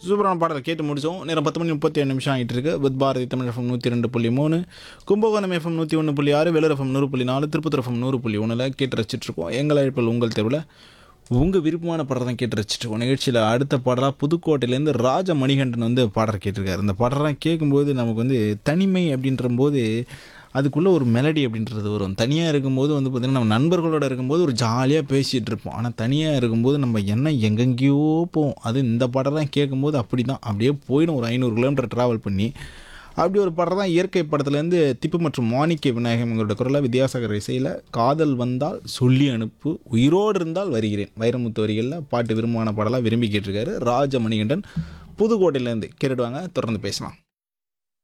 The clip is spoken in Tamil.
சூப்பரான பாடலை கேட்டு முடிச்சோம் நேரம் பத்து மணி முப்பத்தி ஏழு நிமிஷம் ஆகிட்டு இருக்கு வித் பாரதி தமிழ் எஃப்எம் நூற்றி ரெண்டு புள்ளி மூணு கும்பகோணம் எஃப்எம் நூற்றி ஒன்று புள்ளி ஆறு வேலூர் எஃப்எம் நூறு புள்ளி நாலு திருப்பத்தூர் எஃப்எம் நூறு புள்ளி ஒன்றில் கேட்டு ரசிச்சிட்டு இருக்கோம் எங்கள் அழைப்பில் உங்கள் தெருவில் உங்கள் விருப்பமான பாடல் தான் கேட்டு ரசிச்சிட்டு இருக்கோம் நிகழ்ச்சியில் அடுத்த பாடலாக புதுக்கோட்டையிலேருந்து ராஜ மணிகண்டன் வந்து பாடல் கேட்டிருக்காரு இந்த பாடலாம் கேட்கும்போது நமக்கு வந்து தனிமை அப்படின்ற போது அதுக்குள்ளே ஒரு மெலடி அப்படின்றது வரும் தனியாக இருக்கும்போது வந்து பார்த்திங்கன்னா நம்ம நண்பர்களோட இருக்கும்போது ஒரு ஜாலியாக பேசிகிட்டு இருப்போம் ஆனால் தனியாக இருக்கும்போது நம்ம என்ன எங்கெங்கேயோ போவோம் அது இந்த பாடலாம் கேட்கும்போது அப்படி தான் அப்படியே போயிடும் ஒரு ஐநூறு கிலோமீட்டர் ட்ராவல் பண்ணி அப்படி ஒரு படம் தான் இயற்கை படத்துலேருந்து திப்பு மற்றும் மாணிக்க விநாயகம் எங்களோட குரலில் வித்யாசாகர் இசையில் காதல் வந்தால் சொல்லி அனுப்பு உயிரோடு இருந்தால் வருகிறேன் வைரமுத்து வரிகளில் பாட்டு விரும்பமான பாடலாக விரும்பி கேட்டிருக்காரு ராஜ மணிகண்டன் புதுக்கோட்டையிலேருந்து கேட்டுடுவாங்க தொடர்ந்து பேசலாம்